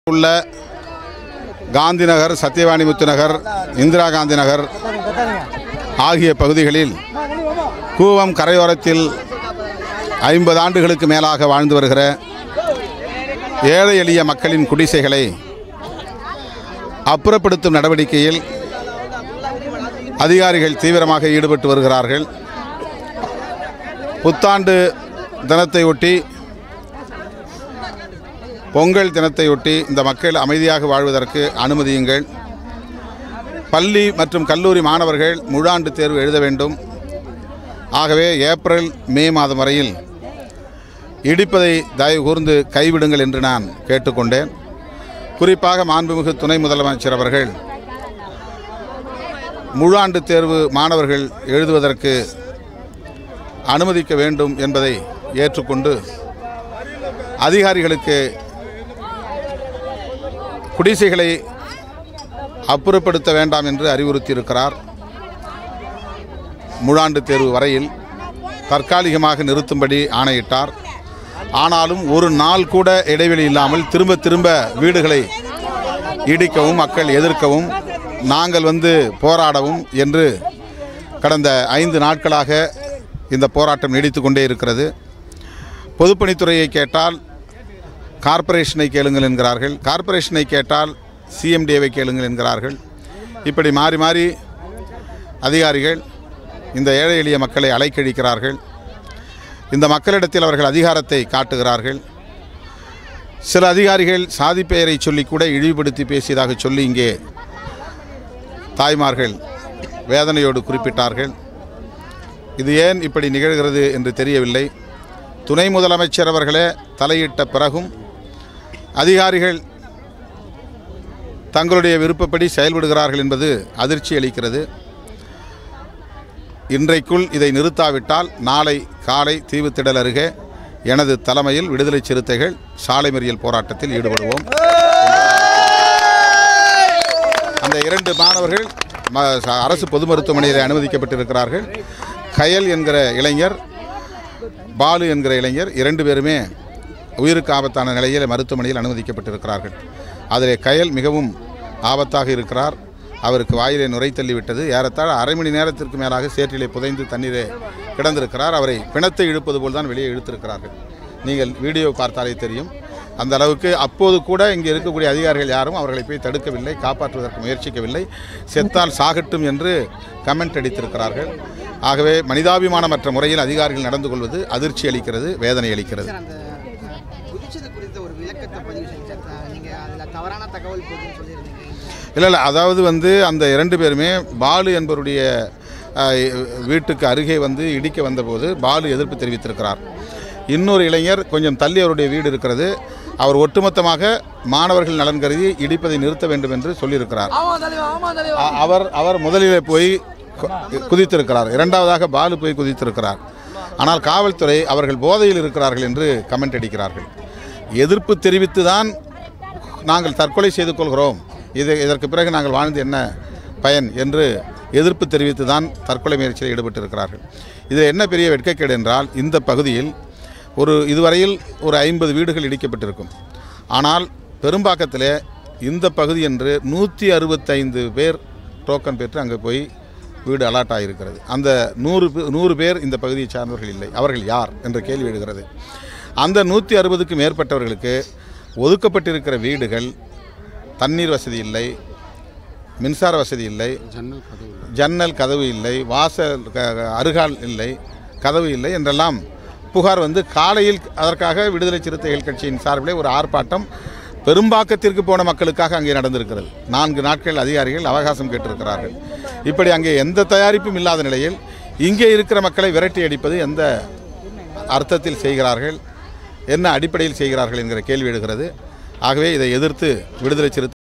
உள்ள காந்தி நகர் சத்யவாணிமுத்து நகர் இந்திரா காந்தி நகர் ஆகிய பகுதிகளில் கூவம் கரையோரத்தில் ஐம்பது ஆண்டுகளுக்கு மேலாக வாழ்ந்து வருகிற ஏழை எளிய மக்களின் குடிசைகளை அப்புறப்படுத்தும் நடவடிக்கையில் அதிகாரிகள் தீவிரமாக ஈடுபட்டு வருகிறார்கள் புத்தாண்டு தினத்தை ஒட்டி பொங்கல் தினத்தையொட்டி இந்த மக்கள் அமைதியாக வாழ்வதற்கு அனுமதியுங்கள் பள்ளி மற்றும் கல்லூரி மாணவர்கள் முழாண்டு தேர்வு எழுத வேண்டும் ஆகவே ஏப்ரல் மே மாதம் வரையில் இடிப்பதை தயவு கூர்ந்து கைவிடுங்கள் என்று நான் கேட்டுக்கொண்டேன் குறிப்பாக மாண்புமிகு துணை முதலமைச்சர் அவர்கள் முழாண்டு தேர்வு மாணவர்கள் எழுதுவதற்கு அனுமதிக்க வேண்டும் என்பதை ஏற்றுக்கொண்டு அதிகாரிகளுக்கு குடிசைகளை அப்புறப்படுத்த வேண்டாம் என்று அறிவுறுத்தியிருக்கிறார் முழாண்டு தேர்வு வரையில் தற்காலிகமாக நிறுத்தும்படி ஆணையிட்டார் ஆனாலும் ஒரு நாள் கூட இடைவெளி இல்லாமல் திரும்ப திரும்ப வீடுகளை இடிக்கவும் மக்கள் எதிர்க்கவும் நாங்கள் வந்து போராடவும் என்று கடந்த ஐந்து நாட்களாக இந்த போராட்டம் நீடித்து கொண்டே இருக்கிறது பொதுப்பணித்துறையை கேட்டால் கார்ப்பரேஷனை கேளுங்கள் என்கிறார்கள் கார்ப்பரேஷனை கேட்டால் சிஎம்டிஏவை கேளுங்கள் என்கிறார்கள் இப்படி மாறி மாறி அதிகாரிகள் இந்த ஏழை எளிய மக்களை அலைக்கழிக்கிறார்கள் இந்த மக்களிடத்தில் அவர்கள் அதிகாரத்தை காட்டுகிறார்கள் சில அதிகாரிகள் சாதி பெயரை சொல்லி கூட இழிவுபடுத்தி பேசியதாக சொல்லி இங்கே தாய்மார்கள் வேதனையோடு குறிப்பிட்டார்கள் இது ஏன் இப்படி நிகழ்கிறது என்று தெரியவில்லை துணை முதலமைச்சர் அவர்களே தலையிட்ட பிறகும் அதிகாரிகள் தங்களுடைய விருப்பப்படி செயல்படுகிறார்கள் என்பது அதிர்ச்சி அளிக்கிறது இன்றைக்குள் இதை நிறுத்தாவிட்டால் நாளை காலை தீவுத்திடல் அருகே எனது தலைமையில் விடுதலை சிறுத்தைகள் சாலை மறியல் போராட்டத்தில் ஈடுபடுவோம் அந்த இரண்டு மாணவர்கள் ம- ச- அரசு பொது மருத்துவமனையில் அனுமதிக்கப்பட்டிருக்கிறார்கள் கயல் என்கிற இளைஞர் பாலு என்கிற இளைஞர் இரண்டு பேருமே உயிருக்கு ஆபத்தான நிலையில் மருத்துவமனையில் அனுமதிக்கப்பட்டிருக்கிறார்கள் அதிலே கயல் மிகவும் ஆபத்தாக இருக்கிறார் அவருக்கு வாயிலே நுரை தள்ளிவிட்டது ஏறத்தாழ அரை மணி நேரத்திற்கு மேலாக சேற்றிலே புதைந்து தண்ணீரே கிடந்திருக்கிறார் அவரை பிணத்தை இழுப்பது போல் தான் வெளியே இழுத்திருக்கிறார்கள் நீங்கள் வீடியோ பார்த்தாலே தெரியும் அந்த அளவுக்கு அப்போது கூட இங்கே இருக்கக்கூடிய அதிகாரிகள் யாரும் அவர்களை போய் தடுக்கவில்லை காப்பாற்றுவதற்கு முயற்சிக்கவில்லை செத்தால் சாகட்டும் என்று கமெண்ட் அடித்திருக்கிறார்கள் ஆகவே மனிதாபிமானமற்ற முறையில் அதிகாரிகள் நடந்து கொள்வது அதிர்ச்சி அளிக்கிறது வேதனை அளிக்கிறது சார் அந்த குதிச்சது குறித்த ஒரு விளக்கத்தை பதிவு செஞ்சேன் சார் நீங்கள் அதில் தவறான தகவல் போகுதுன்னு சொல்லியிருந்தீங்க இல்லை இல்லை அதாவது வந்து அந்த இரண்டு பேருமே பாலு என்பவருடைய அஹ், வீட்டுக்கு அருகே வந்து இடிக்க வந்தபோது பாலு எதிர்ப்பு தெரிவித்திருக்கிறார் இன்னொரு இளைஞர் கொஞ்சம் தள்ளி அவருடைய வீடு இருக்கிறது அவர் ஒட்டுமொத்தமாக மாணவர்கள் நலன் கருதி இடிப்பதை நிறுத்த வேண்டும் என்று சொல்லியிருக்கிறார் அ- அவர் அவர் முதலிலே போய் கு- குதித்திருக்கிறார் இரண்டாவதாக பாலு போய் குதித்திருக்கிறார் ஆனால் காவல்துறை அவர்கள் போதையில் இருக்கிறார்கள் என்று கமெண்ட் அடிக்கிறார்கள் எதிர்ப்பு தெரிவித்து தான் நாங்கள் தற்கொலை செய்து கொள்கிறோம் இது இதற்கு பிறகு நாங்கள் வாழ்ந்து என்ன பயன் என்று எதிர்ப்பு தெரிவித்து தான் தற்கொலை முயற்சியில் ஈடுபட்டிருக்கிறார்கள் இது என்ன பெரிய வெட்கக்கேடு என்றால் இந்த பகுதியில் ஒரு இதுவரையில் ஒரு ஐம்பது வீடுகள் இடிக்கப்பட்டிருக்கும் ஆனால் பெரும்பாக்கத்திலே இந்த பகுதி என்று நூற்றி அறுபத்தைந்து பேர் டோக்கன் பெற்று அங்கே போய் வீடு அலாட் ஆகியிருக்கிறது அந்த நூறு பே- நூறு பேர் இந்த பகுதியை சார்ந்தவர்கள் இல்லை அவர்கள் யார் என்ற கேள்வி எழுகிறது அந்த நூற்றி அறுபதுக்கு மேற்பட்டவர்களுக்கு ஒதுக்கப்பட்டிருக்கிற வீடுகள் தண்ணீர் வசதி இல்லை மின்சார வசதி இல்லை ஜன்னல் கதவு இல்லை வாசல் க- அருகால் இல்லை கதவு இல்லை என்றெல்லாம் புகார் வந்து காலையில் அதற்காக விடுதலை சிறுத்தைகள் கட்சியின் சார்பிலே ஒரு ஆர்ப்பாட்டம் பெரும்பாக்கத்திற்கு போன மக்களுக்காக அங்கே நடந்திருக்கிறது நான்கு நாட்கள் அதிகாரிகள் அவகாசம் கேட்டிருக்கிறார்கள் இப்படி அங்கே எந்த தயாரிப்பும் இல்லாத நிலையில் இங்கே இருக்கிற மக்களை விரட்டி அடிப்பது எந்த அர்த்தத்தில் செய்கிறார்கள் என்ன அடிப்படையில் செய்கிறார்கள் என்கிற கேள்வி எழுகிறது ஆகவே இதை எதிர்த்து விடுதலை சிறுத்தை